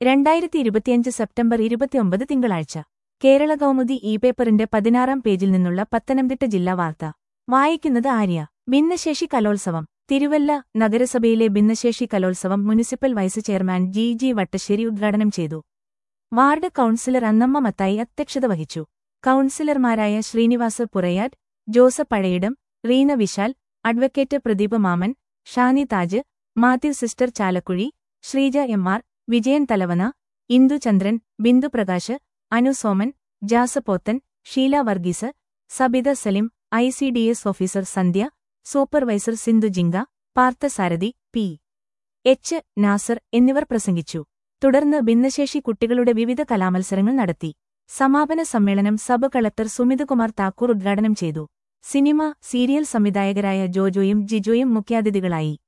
രണ്ടായിരത്തി ഇരുപത്തിയഞ്ച് സെപ്റ്റംബർ ഇരുപത്തിയൊമ്പത് തിങ്കളാഴ്ച കേരള കൗമുദി ഇ പേപ്പറിന്റെ പതിനാറാം പേജിൽ നിന്നുള്ള പത്തനംതിട്ട ജില്ലാ വാർത്ത വായിക്കുന്നത് ആര്യ ഭിന്നശേഷി കലോത്സവം തിരുവല്ല നഗരസഭയിലെ ഭിന്നശേഷി കലോത്സവം municipal vice chairman G G Vattasseri ഉദ്ഘാടനം ചെയ്തു വാർഡ് കൌൺസിലർ അന്നമ്മ മത്തായി അധ്യക്ഷത വഹിച്ചു കൌൺസിലർമാരായ Sreenivas Purayad Joseph Pazhayidam Reena Vishal advocate Pradeep Maman Shani Taj Mathew sister Chalakuzhi Sreeja M R Vijayan Thalavana Indu Chandran Bindu Prakash Anu Soman Jasapothan Sheela Varghese Sabitha Salim I C D S officer Sandhya supervisor Sindhu Jinka Parthasarathy P H Nasar എന്നിവർ പ്രസംഗിച്ചു തുടർന്ന് ഭിന്നശേഷി കുട്ടികളുടെ വിവിധ കലാമത്സരങ്ങൾ നടത്തി സമാപന സമ്മേളനം സബ് കളക്ടർ സുമിതകുമാർ താക്കൂർ ഉദ്ഘാടനം ചെയ്തു സിനിമ സീരിയൽ സംവിധായകരായ ജോജോയും ജിജോയും മുഖ്യാതിഥികളായി